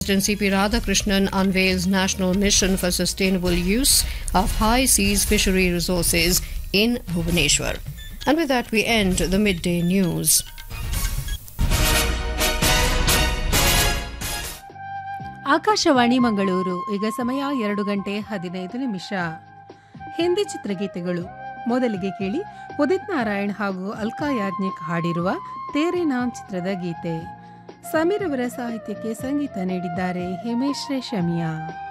President C.P. Radhakrishnan unveils National Mission for Sustainable Use of High Seas Fishery Resources in Bhubaneswar. And with that, we end the midday news. Akashvani Mangaluru ಈಗ ಸಮಯ ಎರಡು ಗಂಟೆ ಹದಿನೈದು ನಿಮಿಷ ಹಿಂದಿ ಚಿತ್ರಗೀತೆಗಳು ಮೊದಲಿಗೆ ಕೇಳಿ ಉದಿತ್ ನಾರಾಯಣ್ ಹಾಗೂ ಅಲ್ಕಾ ಯಾಜ್ಞಿಕ್ ಹಾಡಿರುವ ತೇರೆ ನಾಮ್ ಚಿತ್ರದ ಗೀತೆ ಸಮೀರ್ ಅವರ ಸಾಹಿತ್ಯಕ್ಕೆ ಸಂಗೀತ ನೀಡಿದ್ದಾರೆ ಹಿಮೇಶ್ ರೇಷಮಿಯಾ